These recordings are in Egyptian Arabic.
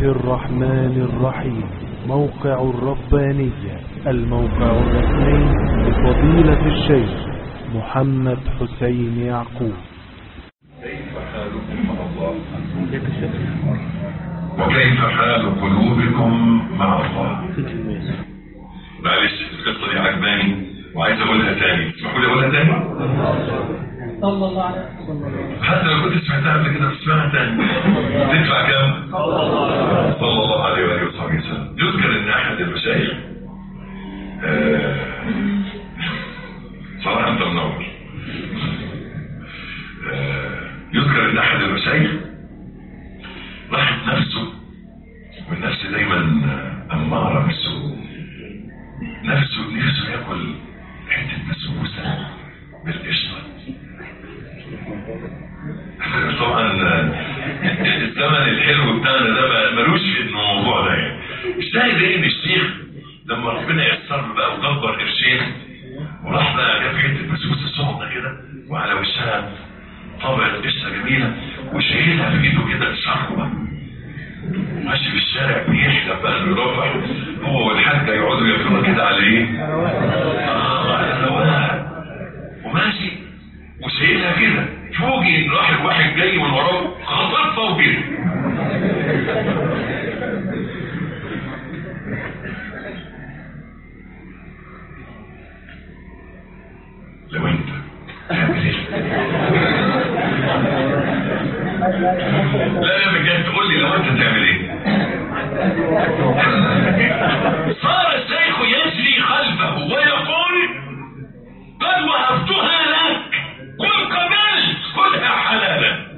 الرحمن الرحيم موقع الربانية الموقع الرسمي لفضيلة الشيخ محمد حسين يعقوب كيف حالكم مع الله وكيف حال قلوبكم مع الله معلش القصه دي عجباني وعايز اقولها تاني تسمحوا لي اقولها تاني صلى الله عليه وسلم حتى لو كنت سمعتها قبل كده تسمعها تاني تدفع كام صلى الله عليه واله وصحبه وسلم يذكر ان احد المشايخ آه، صراحه انت منور آه، يذكر ان احد المشايخ راحت نفسه والنفس دايما آه، اماره بالسوء نفسه نفسه ياكل حته بسبوسه بالقشطه طبعا الزمن الحلو بتاعنا ده ما- ملوش في الموضوع ده يعني الشاهد ايه ان الشيخ لما ربنا يسر له بقى ودبر قرشين وراح بقى جاب حته بسبوسه سخنه كده وعلى وشها طابع قشطه جميله وشايلها في ايده كده شربه ماشي في الشارع بيحلم بقى انه يرفع هو والحاجه يقعدوا ياكلوا كده على ايه؟ اه على الرواق وماشي وشايلها كده فوجئ ان راح واحد جاي من وراه خطفها وكده لو انت تعمل ايه؟ لا لا بجد تقول لي لو انت تعمل ايه؟ صار الشيخ يجري خلفه ويقول قد وهبتها لك قل قبلت خذها حلالا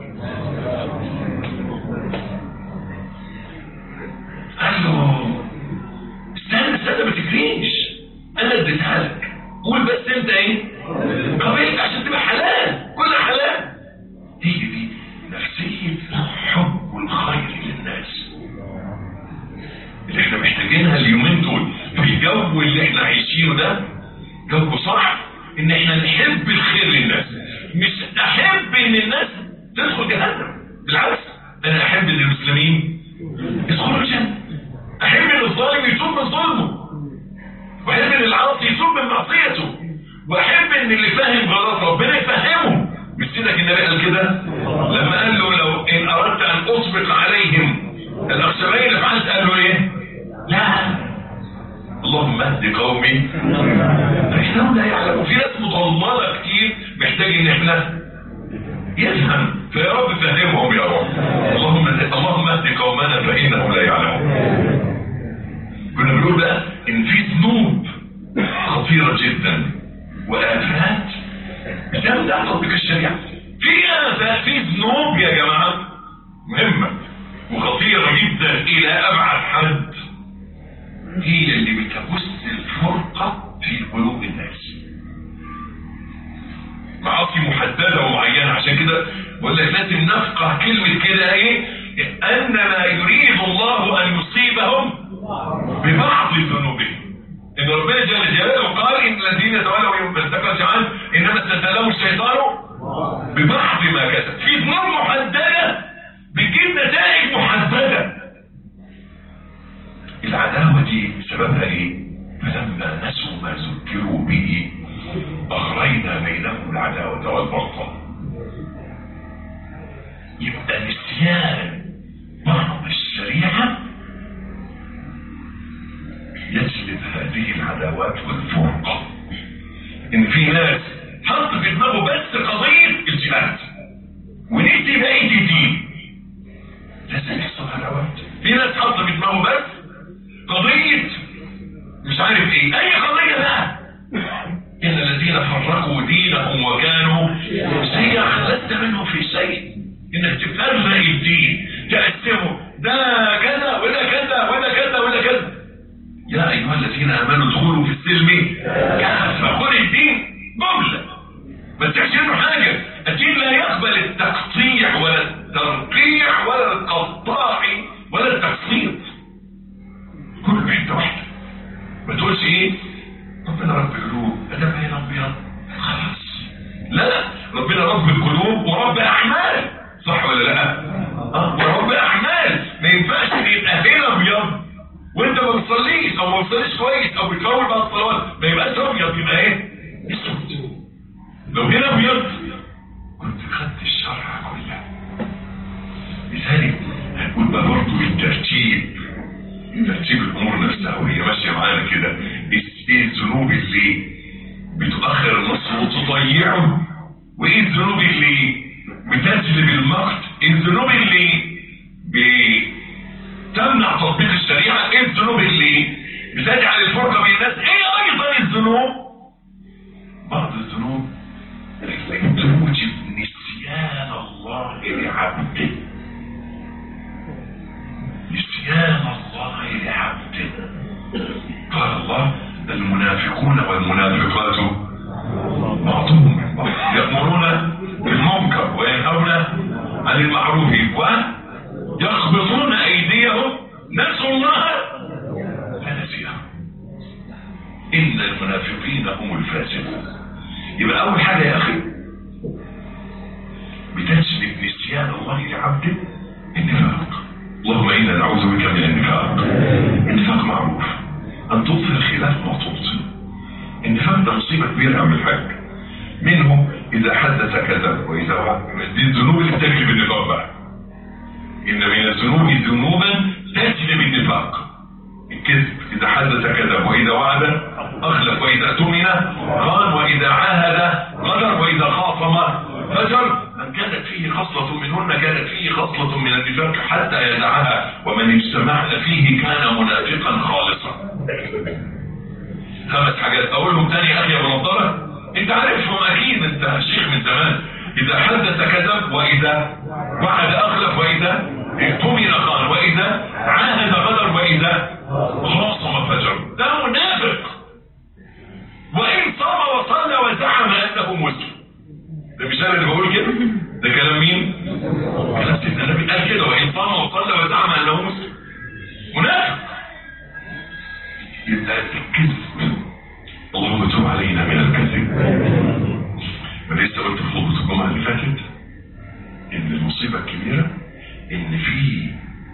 قال له استنى استنى ما تجريش انا اديتها لك قول بس انت ايه قبلت عشان تبقى حلال كلها حلال تيجي دي نفسية حب الخير للناس اللي احنا محتاجينها اليومين دول في الجو اللي احنا عايشينه ده جو صح ان احنا نحب الخير للناس مش احب ان الناس تدخل جهنم بالعكس انا احب ان المسلمين يدخلوا الجنه احب ان الظالم يتوب من ظلمه واحب ان العاصي يتوب من معصيته واحب ان اللي فاهم غلط ربنا يفهمه مش سيدك النبي قال كده لما قال له لو ان اردت ان اطبق عليهم الاخشبين فعلت قال له ايه لا اللهم اهد قومي فإنهم لا يعلمون في ناس مضللة كتير محتاج ان احنا يفهم فيا رب فهمهم يا رب اللهم اللهم اهد قومنا فانهم لا يعلمون كنا بنقول بقى ان في ذنوب خطيرة جدا وآفات لم تطبق الشريعة في آفات في ذنوب يا جماعة مهمة وخطيرة جدا إلى أبعد حد هي اللي بتبث الفرقة في قلوب الناس معاصي محددة ومعينة عشان كده بقول لك لازم نفقه كلمة كده ايه ان ما يريد الله ان يصيبهم ببعض ذنوبهم ان ربنا جل جلاله قال ان الذين تولوا يوم التقى جعان انما استسلموا الشيطان ببعض ما كسب في ذنوب محددة بتجيب نتائج محددة العداوة دي سببها ايه فلما نسوا ما ذكروا به اغرينا بينهم العداوة والبغضاء يبقى نسيان بعض الشريعة يجلب هذه العداوات والفرقة ان في ناس حط في دماغه بس قضية الجهاد ونسي بقية الدين لازم يحصل عداوات في ناس حط في دماغه بس قضية مش عارف ايه اي قضية بقى ان الذين فرقوا دينهم وكانوا شيعا لست منهم في شيء انك تفرق الدين تقسمه ده كذا وده كذا وده كذا وده كذا يا ايها الذين امنوا ادخلوا في السلم كافة خذ الدين جملة بيصليش كويس او بيطول بعد الصلوات ما يبقاش ابيض يبقى ايه؟ اسود لو هنا ابيض كنت خدت الشرع كلها لذلك هنقول بقى برضه الترتيب ترتيب الامور نفسها وهي ماشيه معانا كده ايه الذنوب اللي بتؤخر النصر وتضيعه وايه الذنوب اللي بتجلب المقت ايه الذنوب اللي بتمنع تطبيق الشريعه ايه الذنوب اللي بتجعل الفرقه بين الناس ايه ايضا الذنوب بعض الذنوب التي توجب نسيان الله لعبده نسيان الله لعبده قال الله المنافقون والمنافقات بعضهم من بعض يأمرون بالمنكر وينهون عن المعروف ويخبطون أيديهم نسوا الله فنسيهم إن المنافقين هم الفاسقون يبقى أول حاجة يا أخي بتجلب نسيان الله لعبده النفاق اللهم إنا نعوذ بك من النفاق النفاق معروف أن تبطل خلاف ما تبطل النفاق ده مصيبة كبيرة يا الحاج منه إذا حدث كذب وإذا وعد دي الذنوب اللي بتجلب النفاق بقى إن من الذنوب ذنوبا تجلب النفاق الكذب إذا حدث كذب وإذا وعد أخلف وإذا اؤتمن خان وإذا عاهد غدر وإذا خاصم فجر من كانت فيه خصلة منهن كانت فيه خصلة من النفاق حتى يدعها ومن اجتمعن فيه كان منافقا خالصا خمس حاجات اقولهم تاني يا اخي ابو نضاره انت عارفهم اكيد انت شيخ من زمان اذا حدث كذب واذا وعد اخلف واذا اؤتمن خان واذا عاهد غدر واذا خاصم فجر ده منافق وان صام وصلى وزعم انه مسلم ده مش انا اللي بقول كده ده كلام مين كلام سيدنا النبي قال كده وان صام وصلى وزعم انه مسلم منافق يبقى الكذب اللهم تب علينا من الكذب انا لسه قلت في خطبه الجمعه اللي فاتت ان المصيبه الكبيره ان في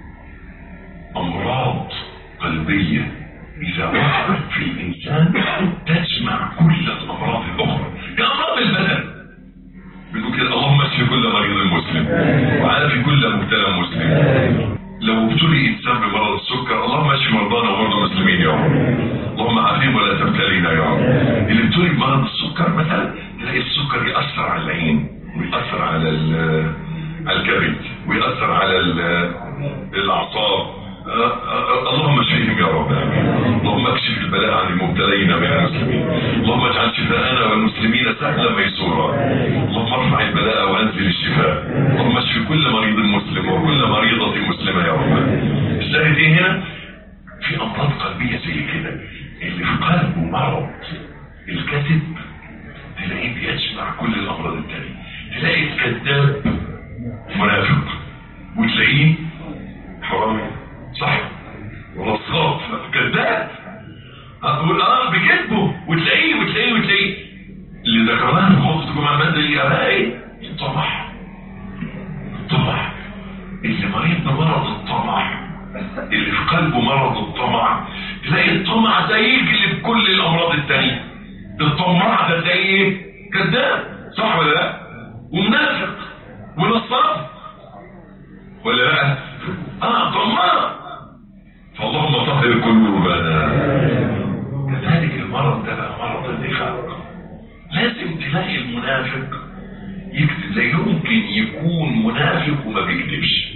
امراض قلبيه اذا وقعت في الانسان تجمع كل الامراض الاخرى كامراض البدن بنقول كده اللهم اشف كل مريض مسلم وعافي كل مبتلى مسلم لو ابتلي انسان بمرض السكر اللهم اشف مرضانا ومرضى المسلمين يا رب اللهم عافيهم ولا تبتلينا يا رب اللي ابتلي بمرض السكر مثلا تلاقي السكر ياثر على العين ويأثر على على الكبد ويأثر على الاعصاب اللهم اشفيهم يا رب اللهم اكشف البلاء عن المبتلين من المسلمين اللهم اجعل شفاءنا والمسلمين سهلا ميسورا اللهم ارفع البلاء وانزل الشفاء اللهم اشف كل مريض مسلم وكل مريضة مسلمة يا رب الشاهد ايه هنا في امراض قلبية زي كده اللي في قلبه مرض الكذب تلاقيه بيجمع كل الامراض التانية تلاقي الكذاب منافق وتلاقيه حرامي صح ونصاب كذاب اقول اه بكذبه وتلاقيه وتلاقيه وتلاقيه اللي ذكرناه في خطبه الجمعه الماده اللي قالها ايه الطمع الطمع اللي مريض بمرض الطمع اللي في قلبه مرض الطمع تلاقي الطمع ده يجلب كل الامراض التانية الطماع ده زي ايه كذاب صح ولا لا ومنافق ونصاب ولا لا اه طماع فاللهم طهر قلوبنا كذلك المرض ده بقى مرض النفاق لازم تلاقي المنافق يكذب لا يمكن يكون منافق وما بيكذبش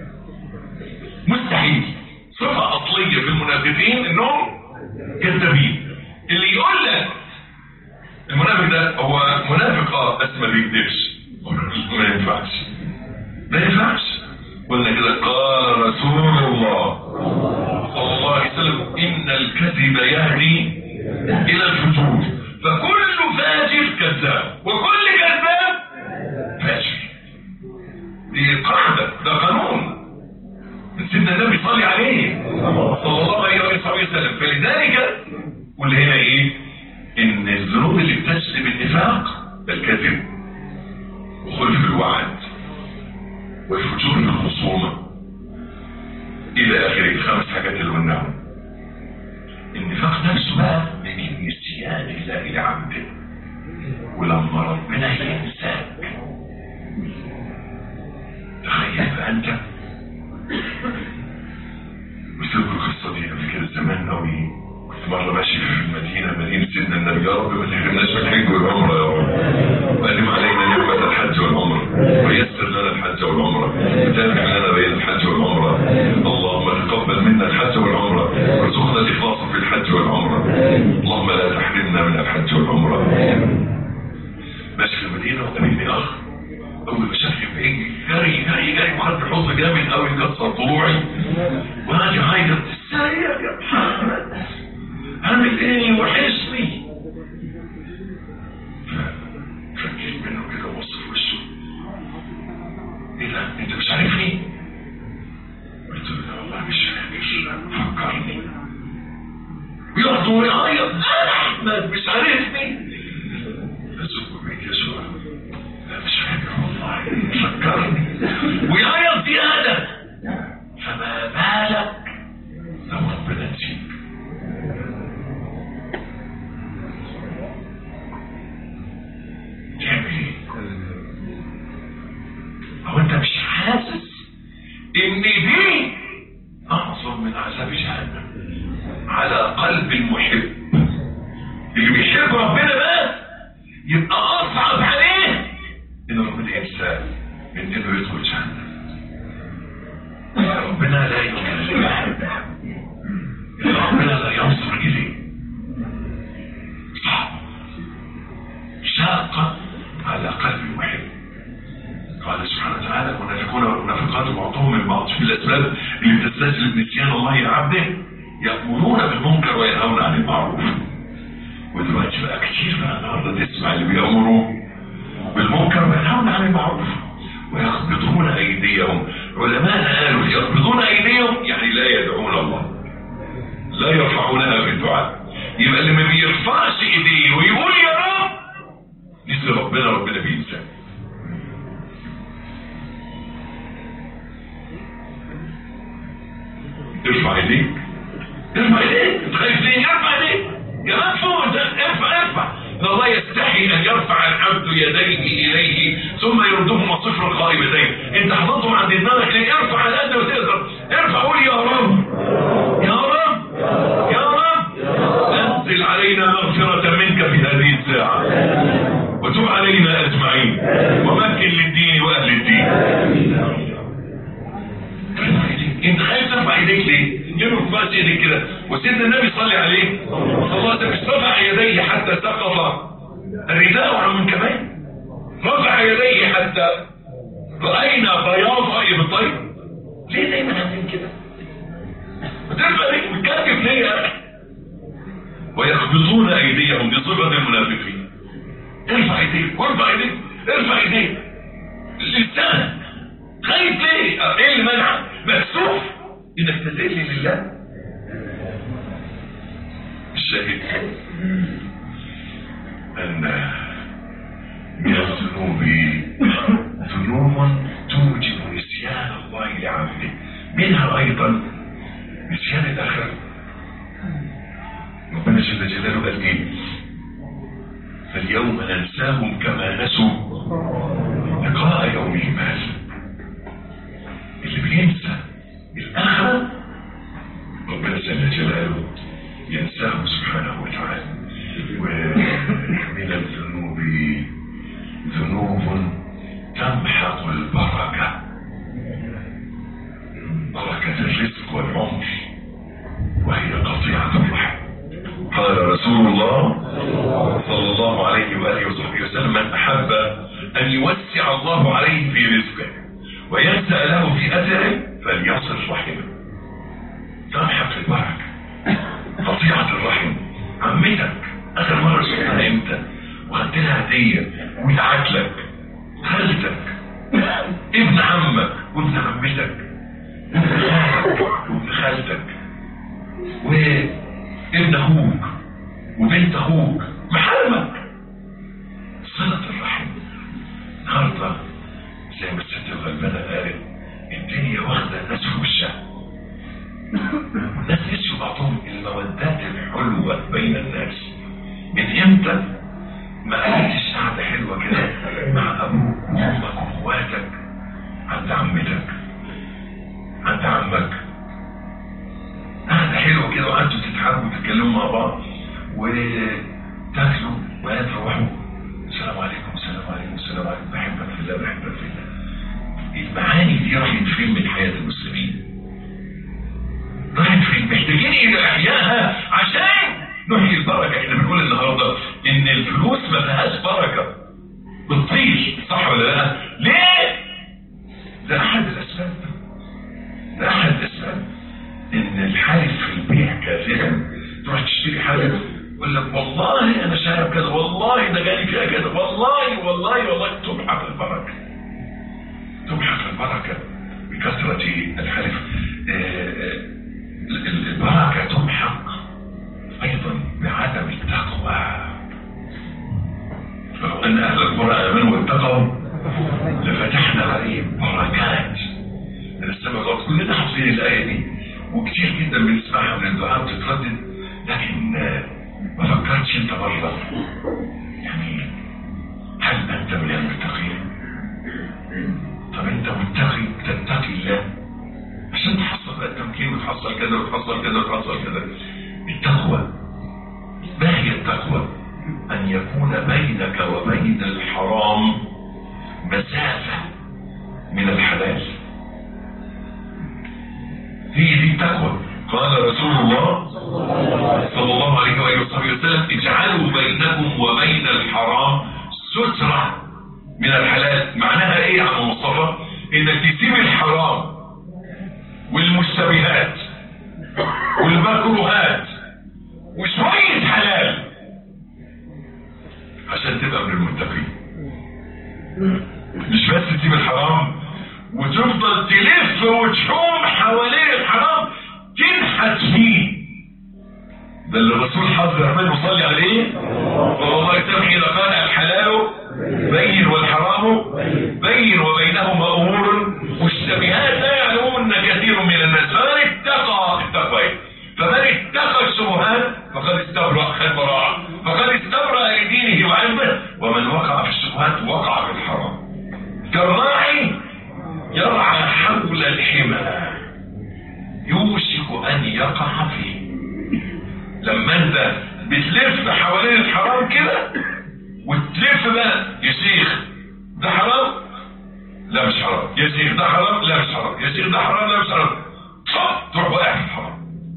مستحيل صفة أصلية في المنافقين إنهم كذابين اللي يقول لك المنافق ده هو منافق اه بس ما بيكذبش ما ينفعش ما ينفعش قلنا كده قال رسول الله صلى الله عليه وسلم إن الكذب يهدي إلى الفجور فكل فاجر كذاب وكل كذاب فاجر دي قاعدة ده قانون من سيدنا النبي صلى عليه صلى الله عليه وسلم فلذلك قل هنا ايه ان الذنوب اللي بتجلب النفاق ده الكذب وخلف الوعد والفجور في الخصومة الى اخره الخمس حاجات اللي قلناهم ان نفسه بقى من نسيان الله لعبده ولما ربنا ينساك تخيل بقى انت قلت لكم القصه دي قبل كده زمان قوي كنت مره ماشي في المدينه مدينه سيدنا النبي يا رب ما تحرمناش من الحج والعمره يا رب وألم علينا نعمه الحج والعمره ويسر لنا الحج والعمره وتابع لنا بين الحج والعمره اللهم تقبل منا الحج والعمره وارزقنا الاخلاص في الحج والعمره اللهم لا تحرمنا من الحج والعمره ماشي في المدينه وقابلني اخ اول ما شافني بعيد جري جري جري وخد حوض جامد قوي كسر ضلوعي وقعد يعيط ازاي يا محمد عامل ايه وحشني فكيت منه كده وبص في وشه ايه ده انت مش عارفني قلت له لا والله مش فاكر فكرني ويقعد ويعيط احمد مش عارفني ازق بيك يا شباب لا مش فاكر والله فكرني ويعيط زيادة فما بالك لو ربنا نسيك تعمل ايه؟ هو انت مش حاسس ان دي اعظم من عذاب جهنم على قلب المحب اللي بيحب ربنا بقى يبقى اصعب عليه ان ربنا ينساه من انه يدخل جهنم ربنا لا يكلمه إن ربنا لا ينظر اليه صعب شاقة على قلب المحب قال سبحانه وتعالى المنافقون والمنافقات بعضهم من بعض في الاسباب اللي تستجلب نسيان الله يا عبده يأمرون بالمنكر وينهون عن المعروف ودلوقتي بقى كتير بقى النهارده تسمع اللي بيأمروا بالمنكر وينهون عن المعروف ويقبضون ايديهم علماء قالوا يقبضون ايديهم يعني لا يدعون الله لا يرفعونها بالدعاء يبقى اللي ما بيرفعش ايديه ويقول يا رب نسي ربنا ربنا بينساه ارفع ايديك ارفع ايديك انت خايف ليه ارفع ايديك يا مدفوع ده ارفع ارفع ان الله يستحي ان يرفع العبد يديه اليه ثم يردهما صفرا خائبتين انت حاططهم عند دماغك ليه ارفع على قد ما تقدر ارفع قول يا رب يا رب يا رب انزل علينا مغفرة منك في هذه الساعة وتب علينا اجمعين ومكن للدين واهل الدين ارفع ايديك انت خايف ترفع ايديك ليه؟ ليه ما ترفعش ايديك كده؟ وسيدنا النبي صلى عليه صلى الله عليه وسلم رفع يديه حتى سقط الرداء عن من كمان رفع يديه حتى راينا بياض ابطيه ليه دايما عاملين كده؟ بترفع ايديك بتكتف ليه يا اخي؟ ويقبضون ايديهم بصفه المنافقين ارفع ايديك وارفع ايديك ارفع ايديك اللسان خايف ليه؟ ايه اللي منعك؟ مكسوف انك تذل لله الشاهد ان من الذنوب ذنوب توجب نسيان الله لعبده منها ايضا نسيان الاخره ربنا جل جلاله قال ايه فاليوم ننساهم كما نسوا لقاء يوم المال اللي بينسى الآخرة ربنا جل جلاله ينساه سبحانه وتعالى ومن الذنوب ذنوب تمحق البركة بركة الرزق والعمر وهي قطيعة الرحم قال رسول الله صلى الله عليه وآله وصحبه وسلم من أحب أن يوسع الله عليه في رزقه وينسى له في أجره فليصل رحمه تمحق البركة قطيعة الرحم عمتك آخر مرة شفتها إمتى وخدت لها هدية ودعت لك خالتك ابن عمك وابن عمتك وابن خالك وابن خالتك وابن أخوك وبنت أخوك محرمك صلة الرحم النهارده زي ما الست الغلبانة قالت الدنيا واخدة الناس في وشها الناس نسيوا بعضهم المودات الحلوة الحلوة بين الناس من امتى ما قعدتش قعدة حلوة كده مع ابوك وامك واخواتك عند عمتك عند عمك قعدة حلوة كده وقعدتوا تضحكوا وتتكلموا مع بعض وتاكلوا وتروحوا السلام عليكم السلام عليكم السلام عليكم بحبك في الله بحبك في الله المعاني دي راحت فين من حياة المسلمين راحت فين محتاجين الى احيائها عشان نحيي البركة احنا بنقول النهاردة ان الفلوس ما فيهاش بركة بتطير صح ولا لا ليه ده احد الاسباب ده احد الاسباب ان الحالف في البيع كاذبا تروح تشتري حاجة يقول لك والله انا شايف كده والله ده جالي فيها كده والله والله والله تمحق البركة تمحق البركة بكثرة الحلف آه، البركة تمحق ايضا بعدم التقوى فلو ان اهل القرى امنوا واتقوا لفتحنا عليهم بركات من السماء والارض كلنا حافظين الايه دي وكتير جدا بنسمعها من الدعاء بتتردد لكن آه، ما فكرتش انت مره يعني هل انت من المتقين طب انت متقي تتقي الله عشان تحصل بقى التمكين وتحصل كذا وتحصل كذا وتحصل كذا التقوى ما هي التقوى ان يكون بينك وبين الحرام مسافة من الحلال هي دي التقوى قال رسول الله صلى الله عليه وآله وصحبه وسلم اجعلوا بينكم وبين الحرام سترة من الحلال معناها ايه يا عم مصطفى انك تسيب الحرام والمشتبهات والمكروهات وشوية حلال عشان تبقى من المتقين مش بس تسيب الحرام وتفضل تلف وتحوم حوالين الحرام تنحت فيه ده اللي الرسول حذر منه صلي عليه صلى الله عليه وسلم اذا قال الحلال بين والحرام بين وبينهما امور مشتبهات لا يعلمون كثير من الناس فمن اتقى التقوى إيه؟ فمن اتقى الشبهات فقد استبرأ خد براءة فقد استبرأ لدينه وعلمه ومن وقع في الشبهات وقع في الحرام كالراعي يرعى حول الحمى يوشك ان يقع فيه لما انت بتلف حوالين الحرام كده وتلف بقى يا شيخ ده حرام لا مش حرام يا شيخ ده حرام لا مش حرام يا شيخ ده حرام لا مش حرام طب تروح واقع في الحرام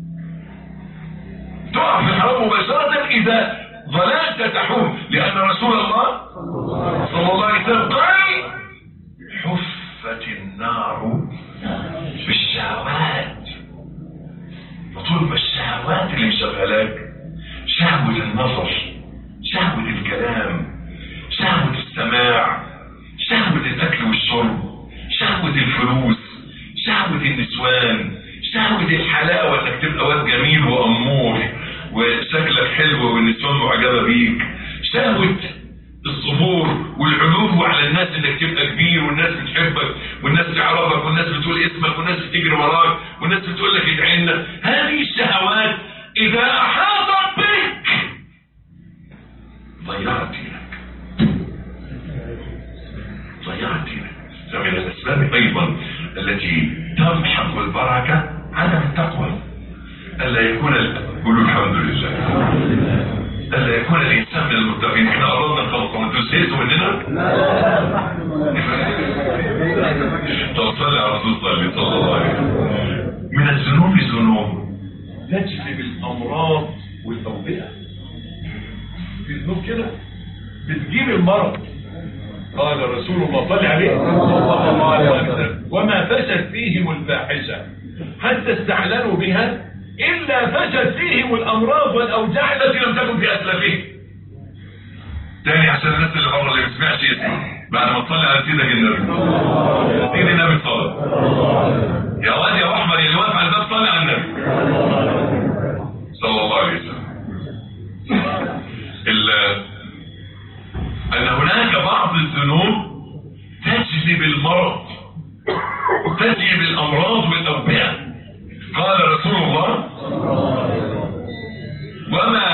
تقع في الحرام مباشرة إذا ظللت تحوم لأن رسول الله صلى الله عليه وسلم قال حفت النار بالشهوات فطول ما الشهوات اللي مشغلاك شهوة النظر شهوة الكلام شهوة السماع شهوة الأكل والشرب شهوة الفلوس شهوة النسوان شهوة الحلاوة انك تبقى واد جميل وأمور وشكلك حلو والنسوان معجبة بيك شهوة الظهور والعلو على الناس انك تبقى كبير والناس بتحبك والناس تعرفك والناس بتقول اسمك والناس بتجري وراك والناس بتقول لك ادعي لنا هذه الشهوات اذا احاطت بك ضيعت دينك ضيعت دينك فمن الاسباب ايضا التي تمحق البركه عدم التقوى الا يكون ال- قولوا الحمد لله الا يكون الانسان من المتقين احنا قربنا نخلص انتوا زهقتوا مننا طب صلي على رسول الله صلى الله عليه وسلم من الذنوب ذنوب تجلب الامراض والاوبئه في ذنوب كده بتجيب المرض قال رسول الله صلى عليه صلى الله عليه وسلم وما فشت فيهم الفاحشه حتى استعلنوا بها الا فشت فيهم الامراض والاوجاع التي لم تكن في اسلافهم تاني عشان الناس اللي بره اللي ما بتسمعش اسمه بعد ما تصلي على سيدك النبي سيدي النبي صلى يا واد يا احمد اللي واقف على الباب صلي على النبي صلى الله عليه وسلم ال- ان هناك بعض الذنوب تجلب المرض تجلب الامراض والاوبئه قال رسول الله وما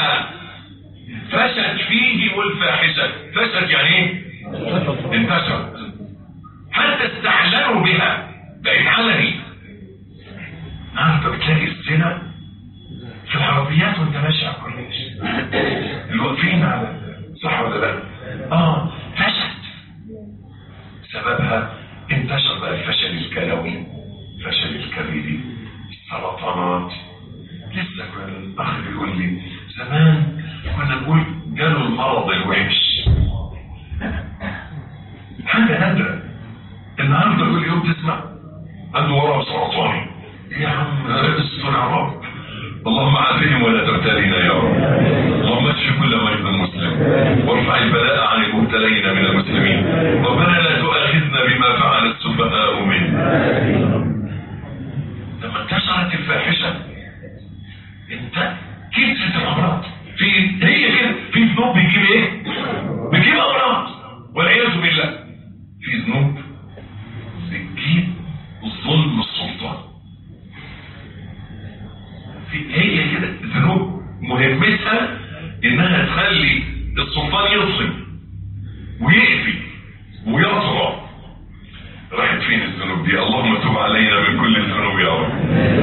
السرطاني يا عم استر يا رب اللهم عافهم ولا تبتلينا يا رب اللهم اشف كل مريض مسلم وارفع البلاء عن المبتلين من المسلمين ربنا لا تؤاخذنا بما فعل السفهاء منا لما انتشرت الفاحشه انت كثرت الامراض في هي كده في ذنوب بتجيب ايه؟ بتجيب امراض والعياذ بالله في ذنوب بتجيب ظلم السلطان في هي كده ذنوب مهمتها انها تخلي السلطان يظلم ويقفي ويطغى راحت فين الذنوب دي اللهم تب علينا من كل الذنوب يا رب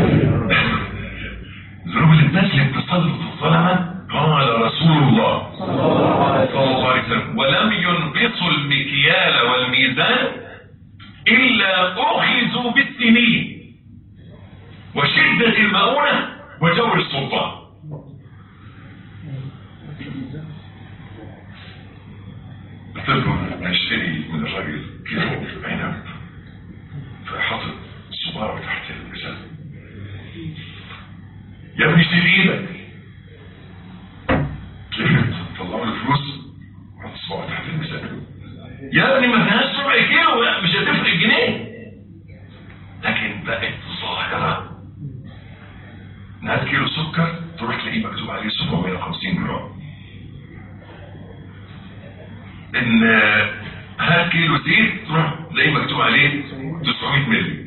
ذنوب الناس اللي بتسلط الظلمه قال رسول الله صلى الله عليه وسلم ولم ينقصوا المكيال والميزان الا اخذوا بالسنين وشده المؤونه وجور السلطان بتذكر اشتري من الراجل كيلو عنب فحاطط صباعه تحت الميزان يا ابني شيل ايدك طلعوا له فلوس وحط صباعه تحت الميزان يا ابني ما فيهاش ربع كيلو لا، مش هتفرق جنيه لكن بقت ظاهره نهار كيلو سكر تروح تلاقيه مكتوب عليه 750 جرام ان هات كيلو زيت تروح تلاقيه مكتوب عليه 900 مللي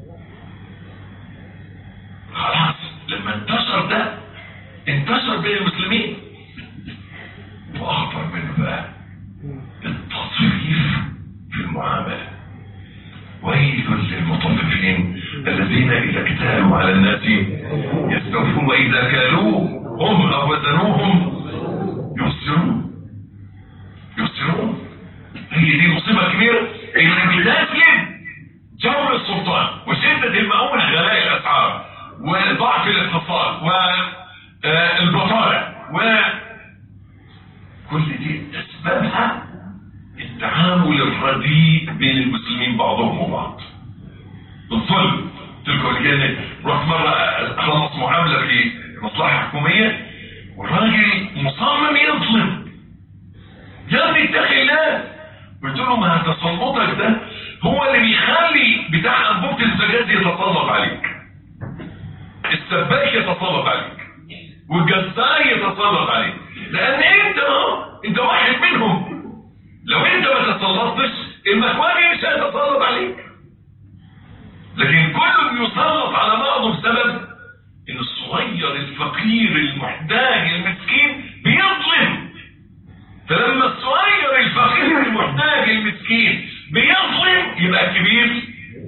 خلاص لما انتشر ده انتشر بين المسلمين واخطر منه بقى التصريف في المعامله ويل للمطففين الذين اذا اكتالوا على الناس يستوفون واذا كالوهم او وزنوهم يخسرون يخسرون هي دي مصيبه كبيره ان بتسلم جور السلطان وشده المؤونه غلاء الاسعار وضعف الاقتصاد والبطاله و كل دي اسبابها التعامل الرديء بين المسلمين بعضهم وبعض الظلم تلك الكلمة رحت مرة أخلص معاملة في مصلحة حكومية والراجل مصمم يظلم يا ابني اتق الله قلت له ما تسلطك ده هو اللي بيخلي بتاع أنبوبة الزجاج يتسلط عليك السباك يتسلط عليك والجزار يتسلط عليك لأن أنت اهو أنت واحد منهم لو أنت ما تسلطتش المكواني مش هيتسلط عليك لكن كله بيسلط على بعضه بسبب ان الصغير الفقير المحتاج المسكين بيظلم فلما الصغير الفقير المحتاج المسكين بيظلم يبقى الكبير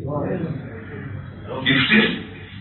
يفتر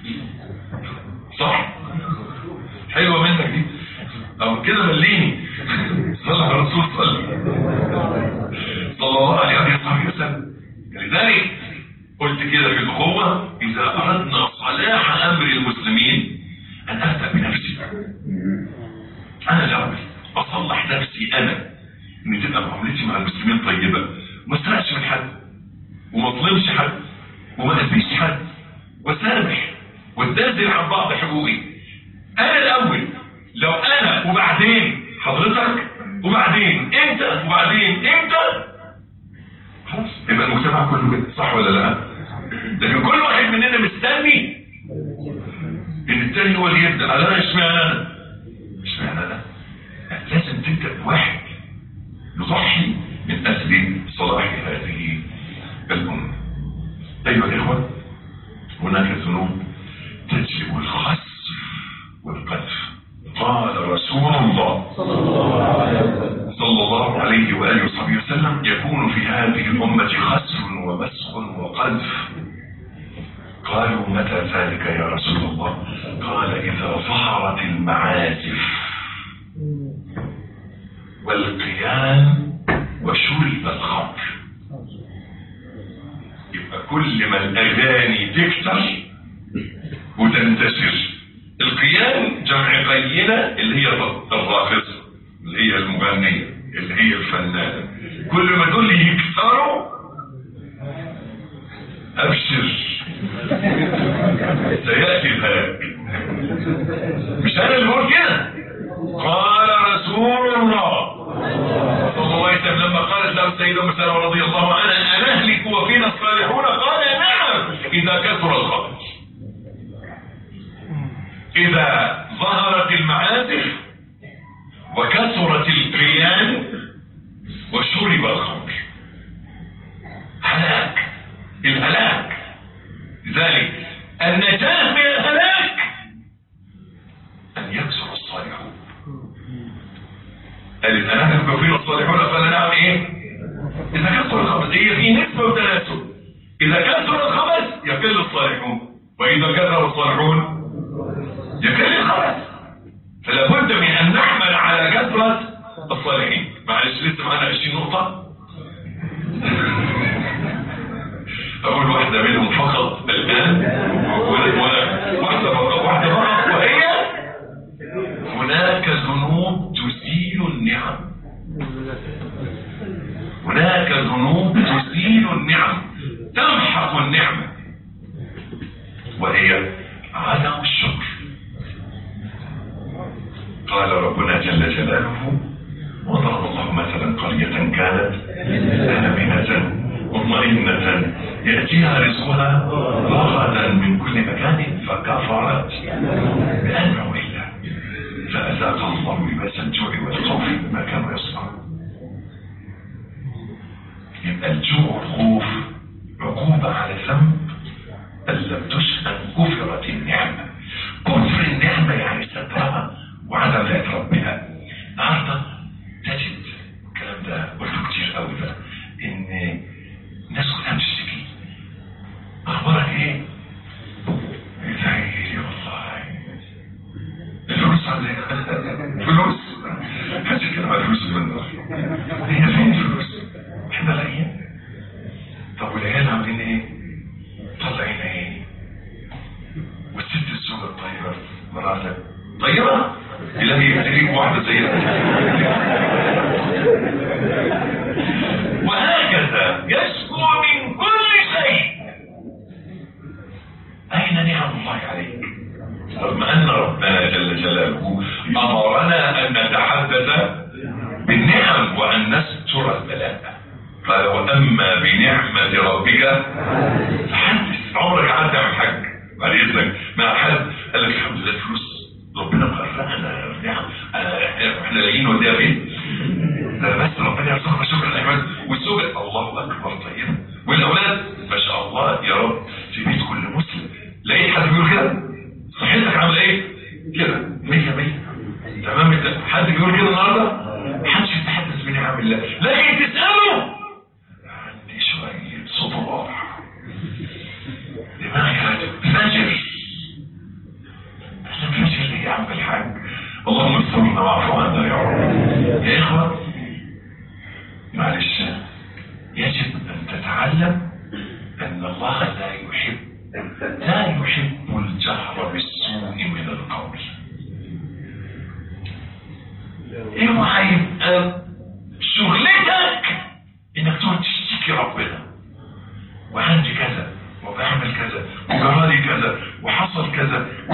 صح حلوة منك دي او كده مليني صلى على الرسول صلى صلى الله عليه وسلم لذلك قلت كده في الأخوة إذا أردنا صلاح أمر المسلمين أن أبدأ بنفسي أنا الأول أصلح نفسي أنا إن تبقى معاملتي مع المسلمين طيبة ما اسرقش من حد وما اظلمش حد وما أذيش حد وسامح واتنازل عن بعض حقوقي أنا الأول لو أنا وبعدين حضرتك وبعدين أنت وبعدين أنت خلاص يبقى المجتمع كله كده صح ولا لا لكن كل واحد مننا مستني ان التاني هو اللي يبدا على انا اشمعنى انا اشمعنى انا لازم تبدا بواحد يضحي من اجل صلاح هذه الامه ايها الاخوه هناك ذنوب تجلب الخسف والقذف قال رسول الله صلى الله عليه وآله وصحبه وسلم يكون في هذه الأمة خسف ومسخ وقذف قالوا متى ذلك يا رسول الله قال إذا ظهرت المعازف والقيام وشرب الخمر يبقى كل ما الأغاني تكتر وتنتشر القيام جمع قينة اللي هي الراقصة اللي هي المغنية اللي هي الفنانة كل ما دول يكثروا ابشر إذا ظهرت المعازف وكثرت البريان وشرب الخمر هلاك الهلاك لذلك النجاة من الهلاك أن يكثر الصالحون قال أنا الكافرين الصالحون فلا نعم إيه إذا كثر الخبث هي في نسبة وتناسب إذا كثر الخبث يقل الصالحون وإذا كثر الصالحون يقل الخبث فلا بد من أن نحمل على كثرة الصالحين معلش لسه معانا 20 نقطة أول واحدة منهم فقط الآن واحدة فقط واحدة فقط وهي هناك ذنوب تزيل النعم هناك ذنوب تزيل النعم تمحق النعمة وهي عدم الشكر قال ربنا جل جلاله وضرب الله مثلا قرية كانت آمنة مطمئنة يأتيها رزقها رغدا من كل مكان فكفرت بأنعم الله فأذاق الله لباس الجوع والخوف ما كانوا يصنعون يبقى الجوع والخوف عقوبة على ذنب أن لم تشأن كفرت النعمة كفر النعمة يعني سترها وعدم ذات ربها النهارده تجد الكلام ده قلته كتير قوي بقى ان الناس كلها بتشتكي اخبارك ايه؟ زي والله الفلوس عندك فلوس حاجة كده على الفلوس من هي فين الفلوس؟ احنا لاقيين طب والعيال عاملين ايه؟ طلعين ايه؟ والست الزوجة الطيبة مراتك طيبة؟ إلهي يهديك واحدة زيها وهكذا يشكو من كل شيء أين نعم الله عليك رغم أن ربنا جل جلاله أمرنا أن نتحدث بالنعم وأن نستر البلاء قال وأما بنعمة ربك فحدث عمرك عدى من حج بعد إذنك مع حد قال لك الحمد لله الفلوس ربنا مغرقنا نعم احنا لاقيين وديها فين ده بس ربنا يرزقنا شكر الاحمد والزوجة الله اكبر طيب والاولاد ما شاء الله يا رب في بيت كل مسلم لقيت حد بيقول كده صحتك عامله ايه كده 100 100 تمام انت حد بيقول كده النهارده محدش يتحدث بنعم الله لكن تساله عندي شويه صداع دماغي فجر احنا بنفسر ليه يا عم الحاج اللهم استرنا واعف عنا يا رب يا اخوة معلش يجب ان تتعلم ان الله لا يحب لا يحب الجهر بالسوء من القول اوعى يبقى شغلتك انك تقعد تشتكي ربنا وعندي كذا وبعمل كذا وجرالي كذا وحصل كذا و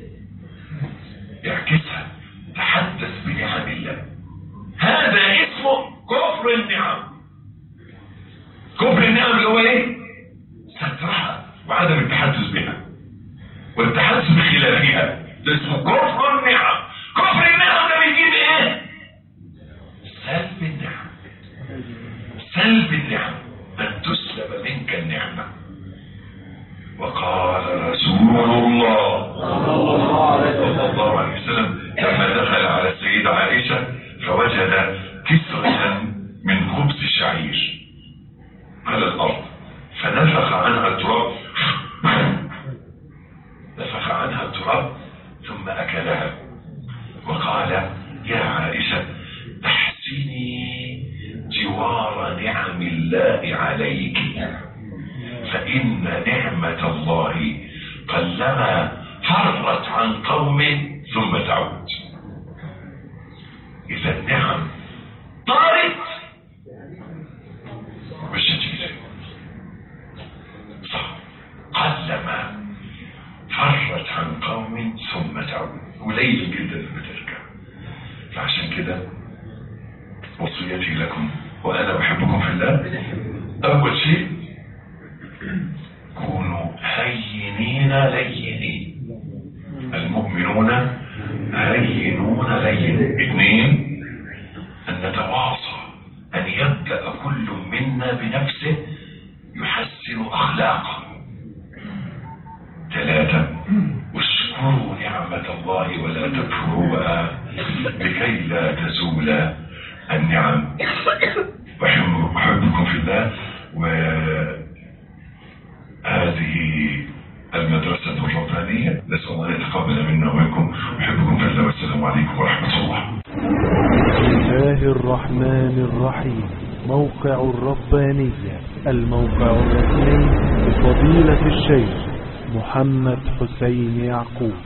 اعكسها تحدث بنعم الله هذا اسمه كفر النعم كفر النعم اللي هو ايه سترها وعدم التحدث بها والتحدث بخلافها ده اسمه كفر النعم كفر النعم ده بيجيب ايه سلب النعم سلب النعم ان تسلب منك النعمه وقال رسول الله صلى الله عليه وسلم لما دخل على السيدة عائشة فوجد كسرة من خبز الشعير على الأرض فنفخ عنها التراب نفخ عنها التراب ثم أكلها وقال يا عائشة احسني جوار نعم الله عليك فإن نعمة الله قلما فرت عن قوم ثم تعود إذا النعم طارت مش هتيجي صح قلما فرت عن قوم ثم تعود قليل جدا لما ترجع فعشان كده وصيتي لكم وأنا أحبكم في الله أول شيء كونوا هينين لينين المؤمنون هينون لين اثنين أن نتواصى أن يبدأ كل منا بنفسه يحسن أخلاقه ثلاثة واشكروا نعمة الله ولا تكفروها لكي لا تزول النعم أحب- أحبكم في الله وهذه المدرسة الربانية نسأل الله أن يتقبل منا ومنكم أحبكم في الله والسلام عليكم ورحمة الله بسم الله الرحمن الرحيم موقع الربانية الموقع الرسمي لفضيلة الشيخ محمد حسين يعقوب